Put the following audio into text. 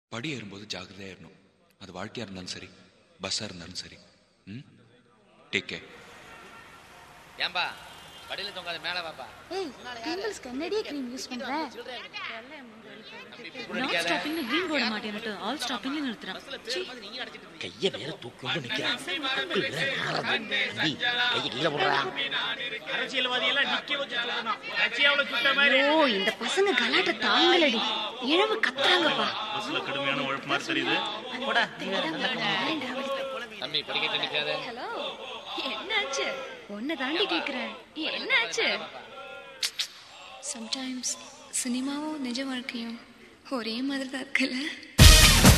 படி ஏறும்போது ஜாக்கிரதையா ஏறணும் அது வாழ்க்கையா இருந்தாலும் சரி பஸ்ஸா இருந்தாலும் சரி ம் டேக் கேர் ஏன்பா படியில தொங்காத மேல வாப்பா ஏய் பிம்பிள்ஸ்க்கு என்னடி க்ரீம் யூஸ் பண்ற நான் ஸ்டாப்பிங்ல கிரீன் போட மாட்டேன்னுட்டு ஆல் ஸ்டாப்பிங்ல நிறுத்துறான் சீ, கைய மேல தூக்கி நிக்கிறான் அங்கிள் வேற நாரது. தம்பி கைய கீழே போடுறா அரசியல்வாதி எல்லாம் நிக்க வச்சு சொல்லணும் ரஷ்யாவுல சுட்ட மாதிரி ஓ இந்த பசங்க கலாட்ட தாங்கலடி இழவு கத்துறாங்கப்பா பஸ்ல கடுமையான உழைப்பு மாதிரி தெரியுது போடா நீ வேற நல்லா தம்பி படிக்கட்டு நிக்காத ஹலோ என்னாச்சு உன்னை தாண்டி கேக்குறேன் என்னாச்சு சம்டைம்ஸ் சினிமாவும் நிஜ வாழ்க்கையும் ஒரே மாதிரி தான் இருக்குல்ல